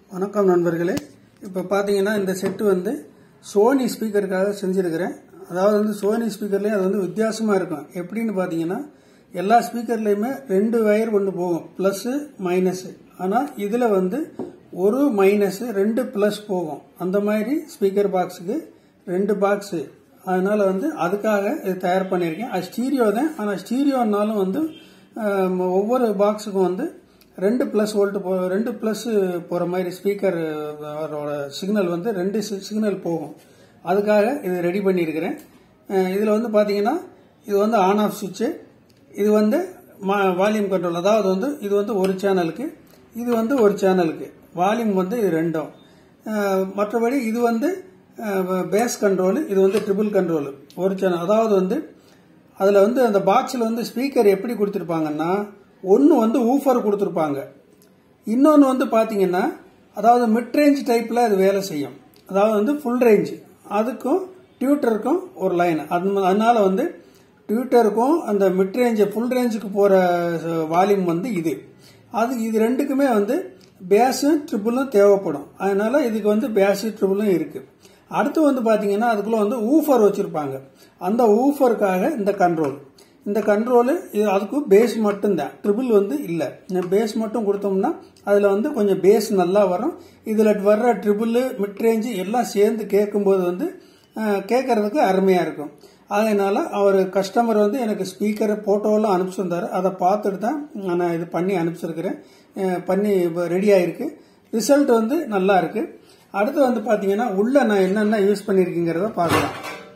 வணக்கம் நண்பர்களே இப்போ பார்த்தீங்கன்னா இந்த செட்டு வந்து சோனி ஸ்பீக்கருக்காக செஞ்சுருக்கிறேன் அதாவது வந்து சோனி ஸ்பீக்கர்லேயே அது வந்து வித்தியாசமாக இருக்கும் எப்படின்னு பார்த்தீங்கன்னா எல்லா ஸ்பீக்கர்லேயுமே ரெண்டு வயர் ஒன்று போகும் ப்ளஸ்ஸு மைனஸு ஆனால் இதில் வந்து ஒரு மைனஸு ரெண்டு ப்ளஸ் போகும் அந்த மாதிரி ஸ்பீக்கர் பாக்ஸுக்கு ரெண்டு பாக்ஸு அதனால வந்து அதுக்காக இது தயார் பண்ணியிருக்கேன் அது ஸ்டீரியோ தான் ஆனால் ஸ்டீரியோனாலும் வந்து ஆம், ஒவ்வொரு பாக்ஸுக்கும் வந்து ரெண்டு ப்ளஸ் வோல்ட் போ ரெண்டு ப்ளஸ் போகிற மாதிரி ஸ்பீக்கர் சிக்னல் வந்து ரெண்டு சிக்னல் போகும் அதுக்காக இது ரெடி பண்ணியிருக்கிறேன் இதில் வந்து பார்த்தீங்கன்னா இது வந்து ஆன் ஆஃப் சுவிட்சு இது வந்து வால்யூம் கண்ட்ரோல் அதாவது வந்து இது வந்து ஒரு சேனலுக்கு இது வந்து ஒரு சேனலுக்கு வால்யூம் வந்து இது ரெண்டும் அஹ், மற்றபடி இது வந்து பேஸ் கண்ட்ரோல் இது வந்து ட்ரிபிள் கண்ட்ரோல் ஒரு சேனல் அதாவது வந்து அதில் வந்து அந்த பாக்ஸில் வந்து ஸ்பீக்கர் எப்படி கொடுத்துருப்பாங்கன்னா ஒன்று வந்து ஊஃபர் கொடுத்துருப்பாங்க இன்னொன்று வந்து பார்த்தீங்கன்னா அதாவது மிட் ரேஞ்ச் டைப்பில் அது வேலை செய்யும் அதாவது வந்து ஃபுல் ரேஞ்ச் அதுக்கும் டியூட்டருக்கும் ஒரு லைன் அது அதனால வந்து டியூட்டருக்கும் அந்த மிட் ரேஞ்சு ஃபுல் ரேஞ்சுக்கு போகிற வால்யூம் வந்து இது அது இது ரெண்டுக்குமே வந்து பேஸும் ட்ரிபிளும் தேவைப்படும் அதனால இதுக்கு வந்து பேஸு ட்ரிபிளும் இருக்கு அடுத்து வந்து பார்த்தீங்கன்னா அதுக்குள்ள வந்து ஊஃபர் வச்சிருப்பாங்க அந்த ஊஃபருக்காக இந்த கண்ட்ரோல் இந்த கண்ட்ரோலு இது அதுக்கு பேஸ் மட்டும்தான் ட்ரிபிள் வந்து இல்லை இந்த பேஸ் மட்டும் கொடுத்தோம்னா அதில் வந்து கொஞ்சம் பேஸ் நல்லா வரும் இதில் வர்ற ட்ரிபிள் மிட் ரேஞ்சு எல்லாம் சேர்ந்து கேட்கும்போது வந்து கேட்கறதுக்கு அருமையாக இருக்கும் அதனால அவர் கஸ்டமர் வந்து எனக்கு ஸ்பீக்கர் ஃபோட்டோவெல்லாம் அனுப்பிச்சிருந்தாரு அதை பார்த்துட்டு தான் நான் இது பண்ணி அனுப்பிச்சிருக்கிறேன் அஹ் பண்ணி ரெடி ஆயிருக்கு ரிசல்ட் வந்து நல்லா இருக்கு அடுத்து வந்து பார்த்தீங்கன்னா உள்ள நான் என்னென்ன யூஸ் பண்ணியிருக்கேங்கிறத பார்க்கலாம்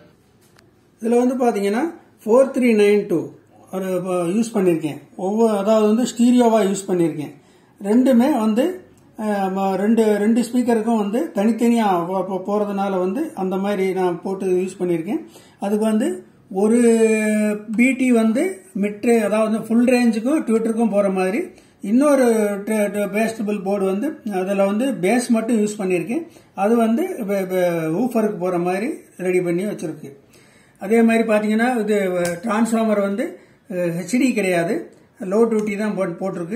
இதில் வந்து பார்த்தீங்கன்னா ஃபோர் த்ரீ நைன் டூ ஒரு யூஸ் பண்ணியிருக்கேன் ஒவ்வொரு அதாவது வந்து ஸ்டீரியோவாக யூஸ் பண்ணியிருக்கேன் ரெண்டுமே வந்து அஹ், ம- ரெண்டு ரெண்டு ஸ்பீக்கருக்கும் வந்து தனித்தனியாக போகிறதுனால வந்து அந்த மாதிரி நான் போட்டு யூஸ் பண்ணியிருக்கேன் அதுக்கு வந்து ஒரு பிடி வந்து மிட்ரே அதாவது ஃபுல் ரேஞ்சுக்கும் ட்விட்டருக்கும் போகிற மாதிரி இன்னொரு பேஸ்டபிள் போர்டு வந்து அதில் வந்து பேஸ் மட்டும் யூஸ் பண்ணியிருக்கேன் அது வந்து ஊஃபருக்கு போகிற மாதிரி ரெடி பண்ணி வச்சுருக்கு அதே மாதிரி பார்த்தீங்கன்னா இது டிரான்ஸ்ஃபார்மர் வந்து ஹெச்டி கிடையாது லோ டியூட்டி தான் போட் போட்டிருக்கு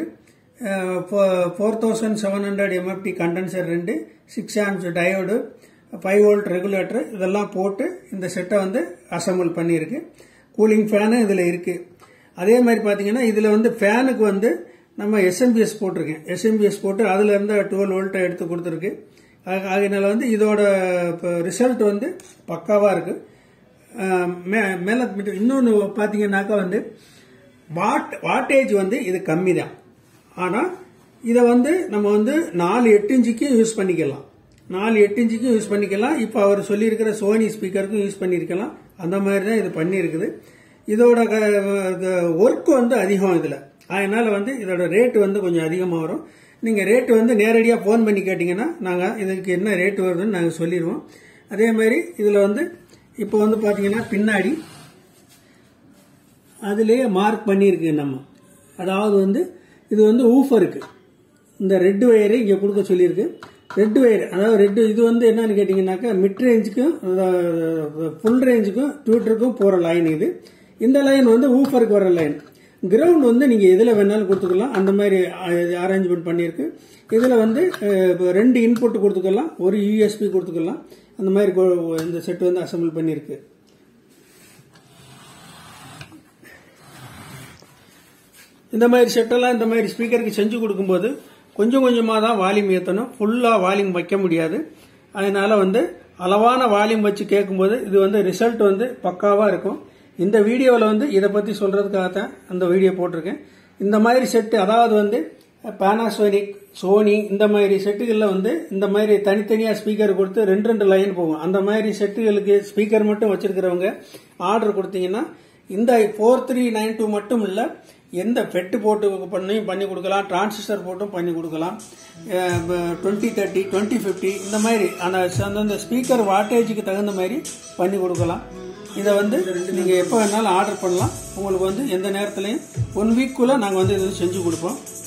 four thousand seven hundred MFD condenser ரெண்டு six amps diode five volt regulator இதெல்லாம் போட்டு இந்த செட்டை வந்து அசம்பிள் பண்ணியிருக்கு கூலிங் ஃபேனு இதில் இருக்குது அதே மாதிரி பார்த்தீங்கன்னா இதில் வந்து ஃபேனுக்கு வந்து நம்ம எஸ்எம்பிஎஸ் போட்டிருக்கேன் எஸ்எம்பிஎஸ் போட்டு அதில் இருந்து டுவெல் வோல்ட்டை எடுத்து கொடுத்துருக்கு ஆக- ஆகையினால வந்து இதோட ரிசல்ட் வந்து பக்காவாக இருக்குது மேலே இன்னொன்று பார்த்தீங்கன்னாக்கா வந்து வாட் வாட்டேஜ் வந்து இது கம்மி தான் ஆனால் இதை வந்து நம்ம வந்து நாலு எட்டு இன்ச்சுக்கும் யூஸ் பண்ணிக்கலாம் நாலு எட்டு இன்ச்சுக்கும் யூஸ் பண்ணிக்கலாம் இப்போ அவர் சொல்லியிருக்கிற சோனி ஸ்பீக்கருக்கும் யூஸ் பண்ணியிருக்கலாம் அந்த மாதிரி தான் இது பண்ணியிருக்குது இதோட ஒர்க் வந்து அதிகம் இதில் அதனால வந்து இதோட ரேட்டு வந்து கொஞ்சம் அதிகமாக வரும் நீங்கள் ரேட்டு வந்து நேரடியாக ஃபோன் பண்ணி கேட்டிங்கன்னா நாங்கள் இதுக்கு என்ன ரேட் வருதுன்னு நாங்கள் சொல்லிடுவோம் அதே மாதிரி இதில் வந்து இப்போ வந்து பார்த்தீங்கன்னா பின்னாடி அதுலேயே மார்க் பண்ணியிருக்கு நம்ம அதாவது வந்து இது வந்து ஊஃபருக்கு இந்த ரெட் ஒயரு இங்கே கொடுக்க சொல்லியிருக்கு ரெட் ஒயர் அதாவது ரெட் இது வந்து என்னன்னு கேட்டிங்கனாக்கா மிட் ரேஞ்சுக்கும் ஃபுல் ரேஞ்சுக்கும் டியூட்டருக்கும் போகிற லைன் இது இந்த லைன் வந்து ஊஃபருக்கு வர லைன் கிரவுண்ட் வந்து நீங்கள் எதில் வேணாலும் கொடுத்துக்கலாம் அந்த மாதிரி அரேஞ்ச்மெண்ட் பண்ணியிருக்கு இதில் வந்து அஹ், இப்ப ரெண்டு இன்புட் கொடுத்துக்கலாம் ஒரு யூஎஸ்பி கொடுத்துக்கலாம் அந்த மாதிரி கொ- இந்த செட் வந்து அசம்பிள் பண்ணியிருக்கு இந்த மாதிரி செட்டெல்லாம் இந்த மாதிரி ஸ்பீக்கருக்கு செஞ்சு கொடுக்கும்போது கொஞ்சம் கொஞ்சமாக தான் வால்யூம் ஏற்றணும் ஃபுல்லாக வால்யூம் வைக்க முடியாது அதனால வந்து அளவான வால்யூம் வச்சு கேட்கும்போது இது வந்து ரிசல்ட் வந்து பக்காவாக இருக்கும் இந்த வீடியோவில் வந்து இதை பற்றி சொல்கிறதுக்காக தான் அந்த வீடியோ போட்டிருக்கேன் இந்த மாதிரி செட்டு அதாவது வந்து பேனாசோனிக் சோனி இந்த மாதிரி செட்டுகளில் வந்து இந்த மாதிரி தனித்தனியாக ஸ்பீக்கர் கொடுத்து ரெண்டு ரெண்டு லைன் போகும் அந்த மாதிரி செட்டுகளுக்கு ஸ்பீக்கர் மட்டும் வச்சிருக்கிறவங்க ஆர்டர் கொடுத்தீங்கன்னா இந்த ஃபோர் த்ரீ நைன் டூ மட்டும் இல்லை எந்த ஃபெட்டு போட்டு பண்ணியும் பண்ணி கொடுக்கலாம் டிரான்சிஸ்டர் போட்டும் பண்ணி கொடுக்கலாம் டுவெண்ட்டி தேர்ட்டி டுவெண்ட்டி ஃபிஃப்டி இந்த மாதிரி அந்த அந்தந்த ஸ்பீக்கர் வாட்டேஜுக்கு தகுந்த மாதிரி பண்ணி கொடுக்கலாம் இதை வந்து நீங்கள் எப்போ வேணாலும் ஆர்டர் பண்ணலாம் உங்களுக்கு வந்து எந்த நேரத்துலையும் ஒன் வீக்குள்ளே நாங்கள் வந்து இது செஞ்சு கொடுப்போம்